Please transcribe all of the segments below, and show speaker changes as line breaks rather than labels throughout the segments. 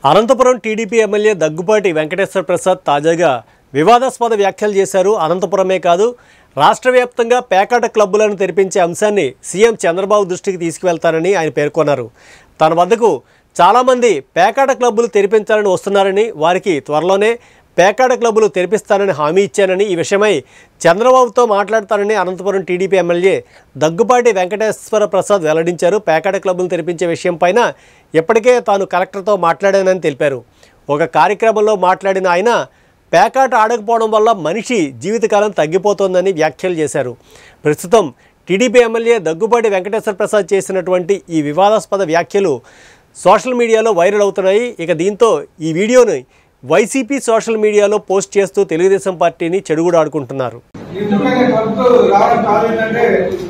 Anantapuram TDP MLA Daggubati Venkateswara Prasad తాజాగా వివాదాస్పద వ్యాఖ్యలు చేశారు అనంతపురమే కాదు రాష్ట్ర వ్యాప్తంగా పేకాట క్లబ్బులను తెరిపించే అంశాన్ని సీఎం చంద్రబాబు దృష్టికి తీసుకువెళ్తానని ఆయన పేర్కొన్నారు తన వద్దకు చాలామంది పేకాట క్లబ్బులు తెరిపించాలని వస్తున్నారని వారికి త్వరలోనే పేకాట క్లబ్బులు తెరిపిస్తానని హామీ ఇచ్చానని ఈ విషయమై చంద్రబాబుతో మాట్లాడతానని అనంతపురం టీడీపీ ఎమ్మెల్యే దగ్గుపాటి వెంకటేశ్వర ప్రసాద్ వెల్లడించారు పేకాట క్లబ్బులు తెరిపించే విషయం పైన ఇప్పటికే తాను కలెక్టర్తో మాట్లాడానని తెలిపారు ఒక కార్యక్రమంలో మాట్లాడిన ఆయన పేకాట ఆడకపోవడం వల్ల మనిషి జీవితకాలం తగ్గిపోతోందని వ్యాఖ్యలు చేశారు ప్రస్తుతం టీడీపీ ఎమ్మెల్యే దగ్గుబాటి వెంకటేశ్వర ప్రసాద్ చేసినటువంటి ఈ వివాదాస్పద వ్యాఖ్యలు సోషల్ మీడియాలో వైరల్ అవుతున్నాయి ఇక దీంతో ఈ వీడియోని వైసీపీ సోషల్ మీడియాలో పోస్ట్ చేస్తూ తెలుగుదేశం పార్టీని చెడుగుడాడుకుంటున్నారు
ఎందుకంటే క్లబ్కు రావడం కారణం ఏంటంటే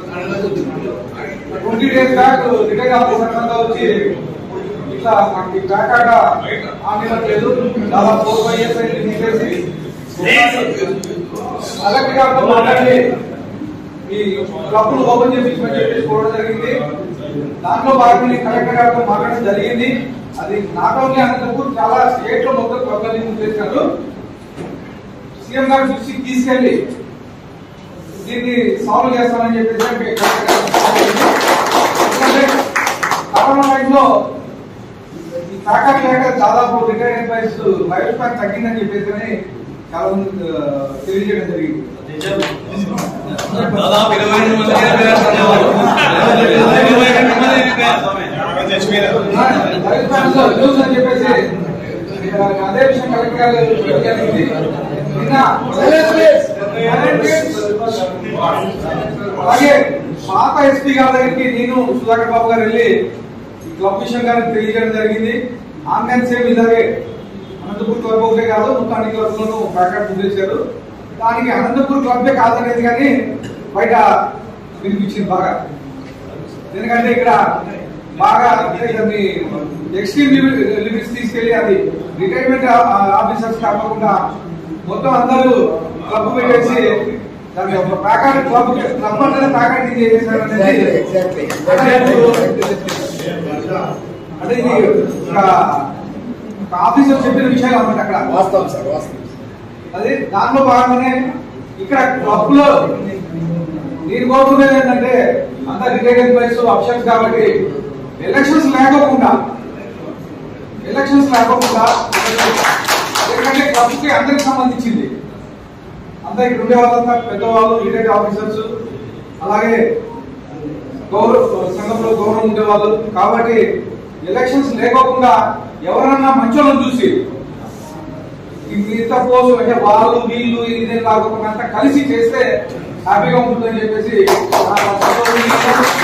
twenty days back retire officer అంతా వచ్చి ఇట్లా మాకు ఈ ప్యాకాట ఆమెలేదు దాదాపు ఫోర్ ఫైవ్ ఇయర్స్ అయింది తీసేసి కలెక్టర్ గారితో మాట్లాడి ఈ క్లబ్ను ఓపెన్ చేయించమని చెప్పేసి కోరడం జరిగింది దాంట్లో భాగంగా కలెక్టర్ గారితో మాట్లాడడం జరిగింది అది నాట్ ఓన్లీ అనంతపూర్ చాలా స్టేట్ లో మొత్తం క్లబ్లని చేశారు సీఎం గారు దృష్టికి తీసుకెళ్లి దీన్ని సాల్వ్ చేస్తామని చెప్పేసి అంటే ఎందుకంటే కరోనా టైంలో ఈ ప్యాకెట్ లేక దాదాపు రిటైర్ ఎంప్లాయీస్ లైఫ్ స్పాన్ తగ్గిందని చెప్పేసి చాలా మంది ఆ, తెలియజేయడం జరిగింది
దాదాపు ఇరవై రెండు మంది చనిపోయారు. ఇరవై రెండు మంది చనిపోయారు.
లైఫ్ స్పాన్ లో న్యూస్ అని చెప్పేసి ఆ, అదే విషయం కలెక్టర్ గారు జరిగింది నిన్న అలాగే పాత ఎస్పీ గారి దగ్గరికి నేను సుధాకర్ బాబు గారు వెళ్ళి ఈ క్లబ్ విషయం గారికి తెలియజేయడం జరిగింది ఆన్లైన్ సేమ్ ఇలాగే అనంతపూర్ క్లబ్ ఒకటే కాదు మొత్తం అన్ని క్లబ్లను ప్యాకెట్ బుక్ చేశారు దానికి అనంతపూర్ క్లబ్బే కాదనేది కానీ బయట వినిపించింది బాగా ఎందుకంటే ఇక్కడ బాగా ఇతన్ని ఎక్స్ట్రీమ్ లిమిట్స్ తీసుకెళ్లి అది రిటైర్మెంట్ ఆఫీసర్స్ కాకుండా మొత్తం అందరూ క్లబ్ పెట్టేసి దాన్ని ఒక ప్యాకెట్ క్లబ్ క్లబ్ అంటే ప్యాకెట్ చేసేసారు అనేది
Exactly,
అంటే
exactly.
అంటే ఇది ఒక ఒక ఆఫీసర్ చెప్పిన విషయాలు అన్నమాట అక్కడ
వాస్తవం సార్ వాస్తవం
అదే దాంట్లో భాగంగానే ఇక్కడ క్లబ్ లో నేను కోరుకునేది ఏంటంటే అంత రిటైర్డ్ ఎంప్లాయీస్ ఆప్షన్స్ కాబట్టి ఎలక్షన్స్ లేకోకుండా ఎలక్షన్స్ లేకోకుండా ఎందుకంటే క్లబ్ కి అందరికి సంబంధించింది అంతా ఇక్కడ ఉండే వాళ్ళంతా పెద్దవాళ్ళు రిటైర్డ్ ఆఫీసర్స్ అలాగే గౌరవ సంఘంలో గౌరవం ఉండేవాళ్ళు కాబట్టి ఎలక్షన్స్ లేకోకుండా ఎవరన్నా మంచోళ్ళని చూసి ఈ మిగతా పోస్ట్ అంటే వాళ్ళు వీళ్ళు ఇది కాకుండా అంతా కలిసి చేస్తే హ్యాపీగా ఉంటుందని చెప్పేసి నా సంతోషం.